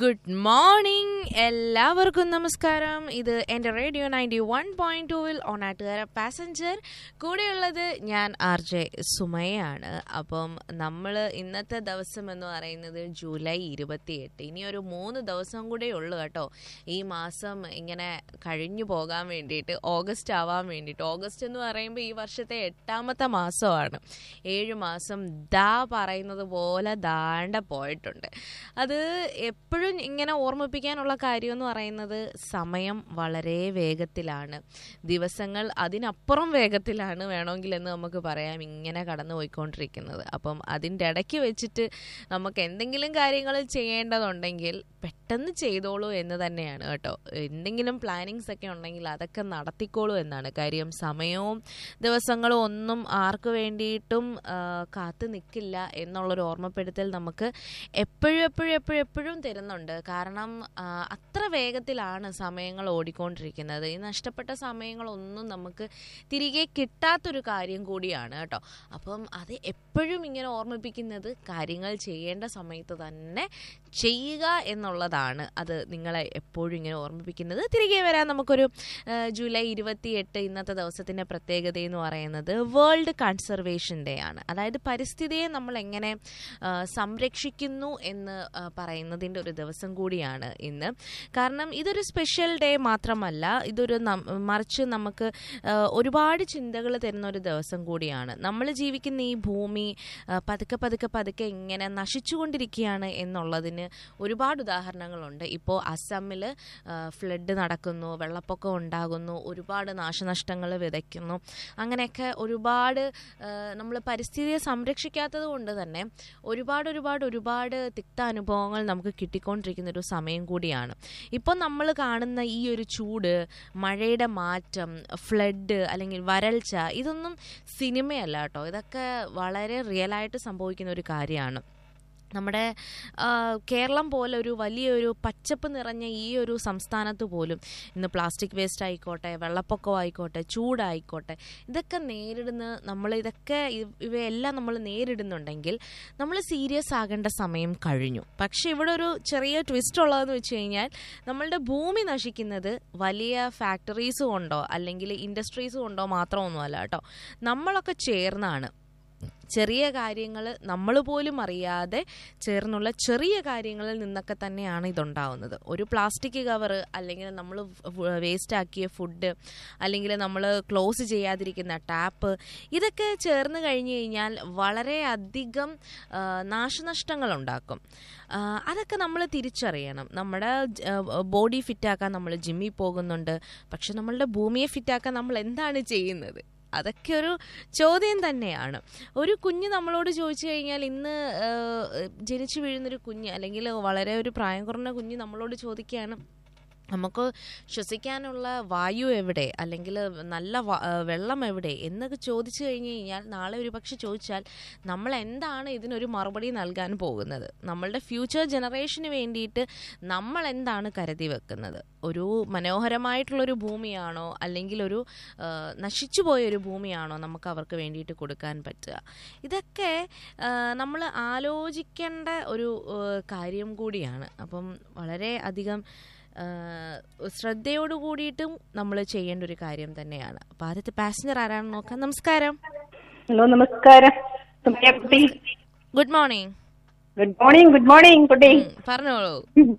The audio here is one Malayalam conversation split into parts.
ഗുഡ് മോർണിംഗ് എല്ലാവർക്കും നമസ്കാരം ഇത് എൻ്റെ റേഡിയോ നയൻറ്റി വൺ പോയിന്റ് ടൂവിൽ ഓണാട്ടുകാര പാസഞ്ചർ കൂടെയുള്ളത് ഞാൻ ആർ ജെ സുമയാണ് അപ്പം നമ്മൾ ഇന്നത്തെ ദിവസം എന്ന് പറയുന്നത് ജൂലൈ ഇരുപത്തിയെട്ട് ഇനി ഒരു മൂന്ന് ദിവസം കൂടെ ഉള്ളു കേട്ടോ ഈ മാസം ഇങ്ങനെ കഴിഞ്ഞു പോകാൻ വേണ്ടിയിട്ട് ഓഗസ്റ്റ് ആവാൻ വേണ്ടിയിട്ട് ഓഗസ്റ്റ് എന്ന് പറയുമ്പോൾ ഈ വർഷത്തെ എട്ടാമത്തെ മാസമാണ് ഏഴ് മാസം ദാ പറയുന്നത് പോലെ ദാണ്ട പോയിട്ടുണ്ട് അത് എപ്പോഴും ഇങ്ങനെ ഓർമ്മിപ്പിക്കാനുള്ള കാര്യം എന്ന് പറയുന്നത് സമയം വളരെ വേഗത്തിലാണ് ദിവസങ്ങൾ അതിനപ്പുറം വേഗത്തിലാണ് വേണമെങ്കിൽ എന്ന് നമുക്ക് പറയാം ഇങ്ങനെ കടന്നു പോയിക്കൊണ്ടിരിക്കുന്നത് അപ്പം അതിൻ്റെ ഇടയ്ക്ക് വെച്ചിട്ട് നമുക്ക് എന്തെങ്കിലും കാര്യങ്ങൾ ചെയ്യേണ്ടതുണ്ടെങ്കിൽ പെട്ടെന്ന് ചെയ്തോളൂ എന്ന് തന്നെയാണ് കേട്ടോ എന്തെങ്കിലും പ്ലാനിങ്സ് ഒക്കെ ഉണ്ടെങ്കിൽ അതൊക്കെ നടത്തിക്കോളൂ എന്നാണ് കാര്യം സമയവും ദിവസങ്ങളും ഒന്നും ആർക്ക് വേണ്ടിയിട്ടും ആ, കാത്തു നിൽക്കില്ല എന്നുള്ളൊരു ഓർമ്മപ്പെടുത്തൽ നമുക്ക് എപ്പോഴും എപ്പോഴും എപ്പോഴും എപ്പോഴും തരുന്നുണ്ട് കാരണം ആ, അത്ര വേഗത്തിലാണ് സമയങ്ങൾ ഓടിക്കൊണ്ടിരിക്കുന്നത് ഈ നഷ്ടപ്പെട്ട സമയങ്ങളൊന്നും നമുക്ക് തിരികെ കിട്ടാത്തൊരു കാര്യം കൂടിയാണ് കേട്ടോ അപ്പം അത് എപ്പോഴും ഇങ്ങനെ ഓർമ്മിപ്പിക്കുന്നത് കാര്യങ്ങൾ ചെയ്യേണ്ട സമയത്ത് തന്നെ ചെയ്യുക എന്നുള്ളതാണ് അത് നിങ്ങളെ എപ്പോഴും ഇങ്ങനെ ഓർമ്മിപ്പിക്കുന്നത് തിരികെ വരാൻ നമുക്കൊരു ആ, ജൂലൈ ഇരുപത്തിയെട്ട് ഇന്നത്തെ ദിവസത്തിൻ്റെ പ്രത്യേകത എന്ന് പറയുന്നത് വേൾഡ് കൺസർവേഷൻ ഡേ ആണ് അതായത് പരിസ്ഥിതിയെ നമ്മൾ എങ്ങനെ ആ, സംരക്ഷിക്കുന്നു എന്ന് ആ, പറയുന്നതിൻ്റെ ഒരു ദിവസം കൂടിയാണ് ഇന്ന് കാരണം ഇതൊരു സ്പെഷ്യൽ ഡേ മാത്രമല്ല ഇതൊരു നം- മറിച്ച് നമുക്ക് ആ, ഒരുപാട് ചിന്തകൾ തരുന്ന ഒരു ദിവസം കൂടിയാണ് നമ്മൾ ജീവിക്കുന്ന ഈ ഭൂമി ആ, പതുക്കെ പതുക്കെ പതുക്കെ ഇങ്ങനെ നശിച്ചുകൊണ്ടിരിക്കുകയാണ് എന്നുള്ളതിന് ഒരുപാട് ഉദാഹരണങ്ങളുണ്ട് ഇപ്പോൾ അസമിൽ ഫ്ലഡ് നടക്കുന്നു വെള്ളപ്പൊക്കം ഉണ്ടാകുന്നു ഒരുപാട് നാശനഷ്ടങ്ങൾ വിതയ്ക്കുന്നു അങ്ങനെയൊക്കെ ഒരുപാട് നമ്മൾ പരിസ്ഥിതിയെ സംരക്ഷിക്കാത്തത് കൊണ്ട് തന്നെ ഒരുപാട് ഒരുപാട് ഒരുപാട് തിക്ത അനുഭവങ്ങൾ നമുക്ക് കിട്ടിക്കൊണ്ടിരിക്കുന്ന ഒരു സമയം കൂടിയാണ് ഇപ്പോൾ നമ്മൾ കാണുന്ന ഈ ഒരു ചൂട് മഴയുടെ മാറ്റം ഫ്ലഡ് അല്ലെങ്കിൽ വരൾച്ച ഇതൊന്നും സിനിമയല്ല കേട്ടോ ഇതൊക്കെ വളരെ റിയലായിട്ട് സംഭവിക്കുന്ന ഒരു കാര്യമാണ് നമ്മുടെ ആ, കേരളം പോലെ ഒരു വലിയൊരു പച്ചപ്പ് നിറഞ്ഞ ഈ ഒരു സംസ്ഥാനത്ത് പോലും ഇന്ന് പ്ലാസ്റ്റിക് വേസ്റ്റ് ആയിക്കോട്ടെ വെള്ളപ്പൊക്കം ആയിക്കോട്ടെ ചൂടായിക്കോട്ടെ ഇതൊക്കെ നേരിടുന്ന നമ്മൾ ഇതൊക്കെ ഇ- ഇവയെല്ലാം നമ്മൾ നേരിടുന്നുണ്ടെങ്കിൽ നമ്മൾ സീരിയസ് ആകേണ്ട സമയം കഴിഞ്ഞു പക്ഷെ ഇവിടെ ഒരു ചെറിയ ട്വിസ്റ്റ് ഉള്ളതെന്ന് വെച്ച് കഴിഞ്ഞാൽ നമ്മളുടെ ഭൂമി നശിക്കുന്നത് വലിയ ഫാക്ടറീസ് കൊണ്ടോ അല്ലെങ്കിൽ ഇൻഡസ്ട്രീസ് കൊണ്ടോ മാത്രമൊന്നുമല്ല കേട്ടോ നമ്മളൊക്കെ ചേർന്നാണ് ചെറിയ കാര്യങ്ങൾ നമ്മൾ പോലും അറിയാതെ ചേർന്നുള്ള ചെറിയ കാര്യങ്ങളിൽ നിന്നൊക്കെ തന്നെയാണ് ഇതുണ്ടാവുന്നത് ഒരു പ്ലാസ്റ്റിക് കവർ അല്ലെങ്കിൽ നമ്മൾ വേസ്റ്റ് ആക്കിയ ഫുഡ് അല്ലെങ്കിൽ നമ്മൾ ക്ലോസ് ചെയ്യാതിരിക്കുന്ന ടാപ്പ് ഇതൊക്കെ ചേർന്ന് കഴിഞ്ഞ് കഴിഞ്ഞാൽ വളരെയധികം ആ, നാശനഷ്ടങ്ങൾ ഉണ്ടാക്കും ആ, അതൊക്കെ നമ്മൾ തിരിച്ചറിയണം നമ്മുടെ ബോഡി ഫിറ്റാക്കാൻ നമ്മൾ ജിമ്മിൽ പോകുന്നുണ്ട് പക്ഷെ നമ്മളുടെ ഭൂമിയെ ഫിറ്റാക്കാൻ നമ്മൾ എന്താണ് ചെയ്യുന്നത് അതൊക്കെ ഒരു ചോദ്യം തന്നെയാണ് ഒരു കുഞ്ഞ് നമ്മളോട് ചോദിച്ചു കഴിഞ്ഞാൽ ഇന്ന് ആ, ജനിച്ചു വീഴുന്നൊരു കുഞ്ഞ് അല്ലെങ്കിൽ വളരെ ഒരു പ്രായം കുറഞ്ഞ കുഞ്ഞ് നമ്മളോട് ചോദിക്കുകയാണ് നമുക്ക് ശ്വസിക്കാനുള്ള വായു എവിടെ അല്ലെങ്കിൽ നല്ല വ- ആ, വെള്ളം എവിടെ എന്നൊക്കെ ചോദിച്ചു കഴിഞ്ഞ് കഴിഞ്ഞാൽ നാളെ ഒരു പക്ഷെ ചോദിച്ചാൽ നമ്മൾ എന്താണ് ഇതിനൊരു മറുപടി നൽകാൻ പോകുന്നത് നമ്മളുടെ ഫ്യൂച്ചർ ജനറേഷന് വേണ്ടിയിട്ട് നമ്മൾ എന്താണ് കരുതി വെക്കുന്നത് ഒരു മനോഹരമായിട്ടുള്ളൊരു ഭൂമിയാണോ അല്ലെങ്കിൽ ഒരു ആ, നശിച്ചുപോയ ഒരു ഭൂമിയാണോ നമുക്ക് അവർക്ക് വേണ്ടിയിട്ട് കൊടുക്കാൻ പറ്റുക ഇതൊക്കെ നമ്മൾ ആലോചിക്കേണ്ട ഒരു ആ, കാര്യം കൂടിയാണ് അപ്പം വളരെ അധികം ആ, ശ്രദ്ധയോട് കൂടിയിട്ടും നമ്മൾ ചെയ്യേണ്ട ഒരു കാര്യം തന്നെയാണ് അപ്പോൾ ആദ്യത്തെ പാസഞ്ചർ ആരാണെന്ന് നോക്കാം നമസ്കാരം ഹലോ നമസ്കാരം സുമയ കുട്ടി good morning good morning good morning കുട്ടി പറഞ്ഞോളൂ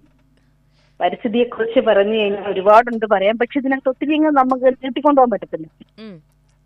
പരിസ്ഥിതിയെ കുറിച്ച് പറഞ്ഞു കഴിഞ്ഞാൽ ഒരുപാടുണ്ട് പറയാൻ പക്ഷെ ഇതിനകത്ത് ഒത്തിരി അങ്ങ് നമുക്ക് നീട്ടിക്കൊണ്ടുപോകാൻ പറ്റത്തില്ല ഉം,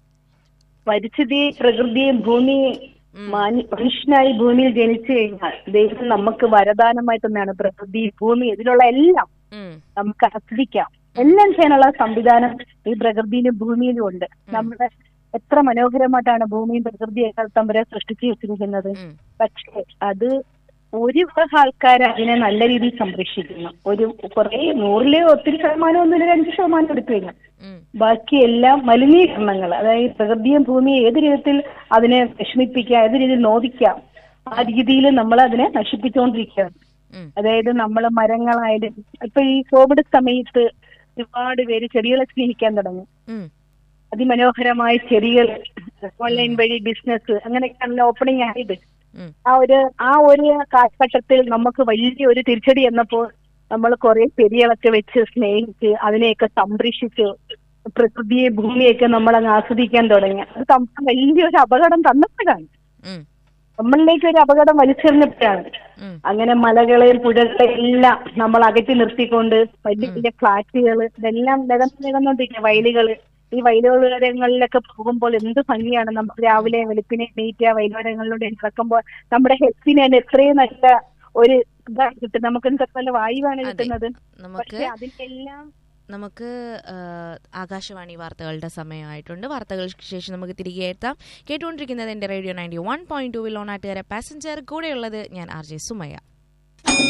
പരിസ്ഥിതി പ്രകൃതി ഭൂമി മാനി- മനുഷ്യനായി ഭൂമിയിൽ ജനിച്ചു കഴിഞ്ഞാൽ ദൈവം നമുക്ക് വരദാനമായി തന്നെയാണ് പ്രകൃതി ഭൂമി ഇതിലുള്ള എല്ലാം ഉം, നമുക്ക് ആസ്വദിക്കാം എല്ലാം ചെയ്യാനുള്ള സംവിധാനം ഈ പ്രകൃതിയിലും ഭൂമിയിലും ഉണ്ട് നമ്മുടെ എത്ര മനോഹരമായിട്ടാണ് ഭൂമിയും പ്രകൃതിയൊക്കെ തമ്പരെ സൃഷ്ടിച്ചു വെച്ചിരിക്കുന്നത് ഉം, പക്ഷേ അത് ഒരു വിഭാഗം ആൾക്കാർ അതിനെ നല്ല രീതിയിൽ സംരക്ഷിക്കുന്നു ഒരു കുറെ നൂറിലെ ഒത്തിരി ശതമാനം ഒന്നും ഒരു അഞ്ച് ശതമാനം എടുത്തു കഴിഞ്ഞു ഉം, ബാക്കിയെല്ലാം മലിനീകരണങ്ങൾ അതായത് പ്രകൃതിയും ഭൂമിയെ ഏത് രീതിയിൽ അതിനെ വിഷമിപ്പിക്കാം ഏത് രീതിയിൽ നോദിക്കാം ആ രീതിയിൽ നമ്മൾ അതിനെ നശിപ്പിച്ചുകൊണ്ടിരിക്കുകയാണ് ഉം, അതായത് നമ്മൾ മരങ്ങളായാലും ഇപ്പൊ ഈ കോവിഡ് സമയത്ത് ഒരുപാട് പേര് ചെടികളെ സ്നേഹിക്കാൻ തുടങ്ങി ഉം, അതിമനോഹരമായ ചെടികൾ ഓൺലൈൻ വഴി ബിസിനസ് അങ്ങനെയൊക്കെയാണല്ലോ ഓപ്പണിംഗ് ആയത് ഉം, ആ ഒരു ആ ഒരു കാലഘട്ടത്തിൽ നമുക്ക് വലിയ ഒരു തിരിച്ചടി എന്നപ്പോൾ നമ്മൾ കുറെ ചെടികളൊക്കെ വെച്ച് സ്നേഹിച്ച് അതിനെയൊക്കെ സംരക്ഷിച്ച് പ്രകൃതിയെ ഭൂമിയൊക്കെ നമ്മൾ അങ്ങ് ആസ്വദിക്കാൻ തുടങ്ങി അത് നമുക്ക് വലിയൊരു അപകടം തന്നപ്പോഴാണ് ഉം, നമ്മളിലേക്ക് ഒരു അപകടം വലിച്ചെറിഞ്ഞപ്പോഴാണ് ഉം, അങ്ങനെ മലകളെയും പുഴകളെയും എല്ലാം നമ്മൾ അകറ്റി നിർത്തിക്കൊണ്ട് വലിയ വലിയ ഫ്ലാറ്റുകൾ ഇതെല്ലാം നികന്ന് നികന്നോണ്ടിരിക്കുക വയലുകള് ഈ വയലുകളിലൊക്കെ പോകുമ്പോൾ എന്ത് ഭംഗിയാണ് നമുക്ക് രാവിലെ വെളുപ്പിനെ എണീറ്റ് ആ വയലുകളിലൂടെ നടക്കുമ്പോൾ നമ്മുടെ ഹെൽത്തിന് തന്നെ എത്രയും നല്ല ഒരു ഇതാണ് കിട്ടുന്നത് നമുക്ക് എന്തൊക്കെ നല്ല വായുവാണ് അതെ. കിട്ടുന്നത് നമുക്ക് പക്ഷെ അതിനെല്ലാം നമുക്ക് ആ, ആകാശവാണി വാർത്തകളുടെ സമയമായിട്ടുണ്ട് വാർത്തകൾക്ക് ശേഷം നമുക്ക് തിരികെ എത്താം കേട്ടുകൊണ്ടിരിക്കുന്നത് എൻ്റെ radio ninety one point two വിൽ ഓണാട്ടുകാരെ പാസഞ്ചർ കൂടെയുള്ളത് ഞാൻ ആർ ജെ സുമയ